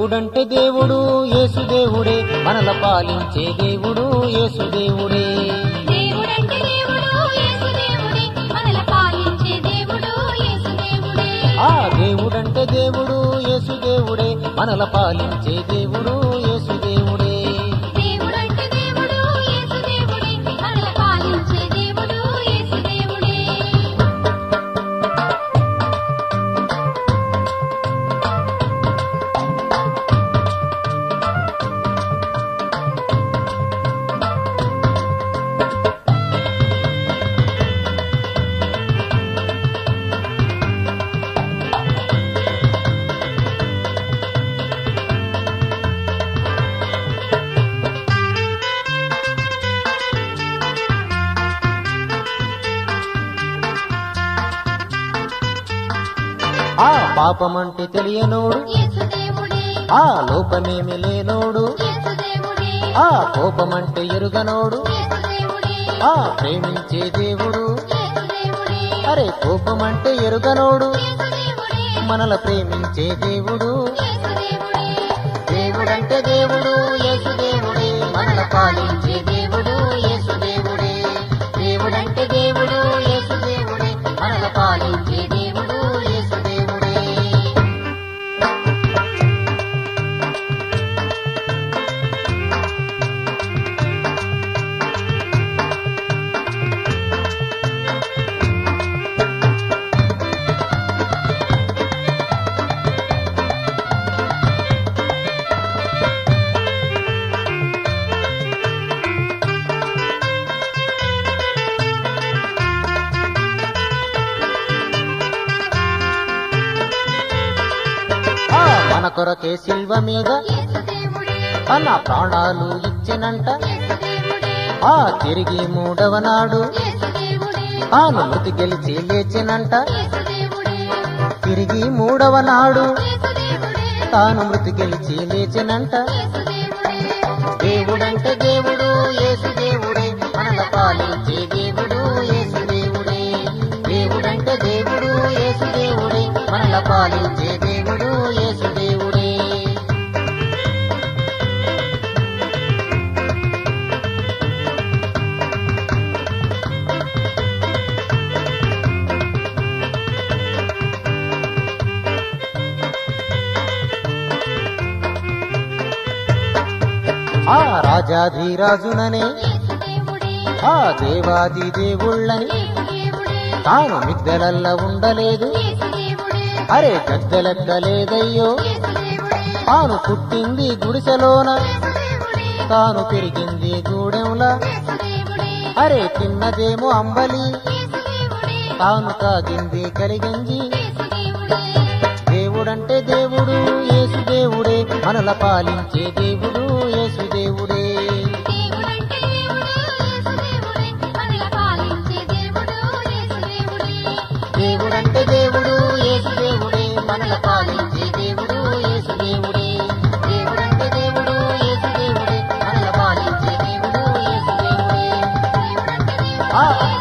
దేవుడంటే దేవుడు యేసు దేవుడే మనల పాలించే దేవుడు యేసు దేవుడే దేవుడంటే దేవుడు యేసు దేవుడే మనల పాలించే దేవుడు యేసు దేవుడే ఆ దేవుడంటే దేవుడు యేసు దేవుడే మనల పాలించే దేవుడు యేసు దేవుడే దేవుడంటే దేవుడు యేసు దేవుడే మనల పాలించే దేవుడు యేసు దేవుడే ఆ పాపమంటే తెలియనోడు యేసు దేవుడే ఆ లోపమేమి లేనోడు యేసు దేవుడే ఆ కోపమంటే ఎరుగనోడు యేసు దేవుడే ఆ ప్రేమించే దేవుడు యేసు దేవుడే అరే కోపమంటే ఎరుగనోడు యేసు దేవుడే మనల ప్రేమించే దేవుడు యేసు దేవుడే దేవుడంటే దేవుడు యేసు దేవుడే మనల పాలించే దేవుడు యేసు దేవుడే దేవుడంటే దేవుడు యేసు దేవుడే మనల పాలించే దేవుడు యేసు దేవుడే ఆ మన కొరకే శిల్వ మీద యేసు దేవుడే తన ప్రాణాలు ఇచ్చినంట యేసు దేవుడే ఆ తిరిగి మూడవ నాడు యేసు దేవుడే తాను మృతి గెలిచి లేచినంట యేసు దేవుడే తిరిగి మూడవ నాడు యేసు దేవుడే తాను మృతి గెలిచి లేచినంట యేసు దేవుడే దేవుడంటే దేవుడు యేసు దేవుడే మనల పాలించే దేవుడు యేసు దేవుడే దేవుడంటే దేవుడు యేసు దేవుడే మనల పాలించే దేవుడు యేసు దేవుడే ఆ రాజాధిరాజుననే యేసు దేవుడే ఆ దేవాది దేవుళ్ళని యేసు దేవుడే తాను మిద్దెలల్ల ఉండలేదు యేసు దేవుడే అరే గద్దెలెక్కలేదయ్యో యేసు దేవుడే తాను పుట్టింది గుడిసెలోన యేసు దేవుడే తాను పెరిగింది గూడెంలా యేసు దేవుడే అరే తిన్నదేమో అంబలి యేసు దేవుడే తాను తాగింది కలిగంజి యేసు దేవుడే దేవుడంటే దేవుడు యేసు దేవుడే మనల పాలించే దేవుడు యేసు దేవుడే దేవుడంటే దేవుడు యేసు దేవుడే మనల పాలించే దేవుడు యేసు దేవుడే దేవుడంటే దేవుడు యేసు దేవుడే మనల పాలించే దేవుడు యేసు దేవుడే దేవుడంటే దేవుడు యేసు దేవుడే మనల పాలించే దేవుడు యేసు దేవుడే దేవుడంటే దేవుడు ఆ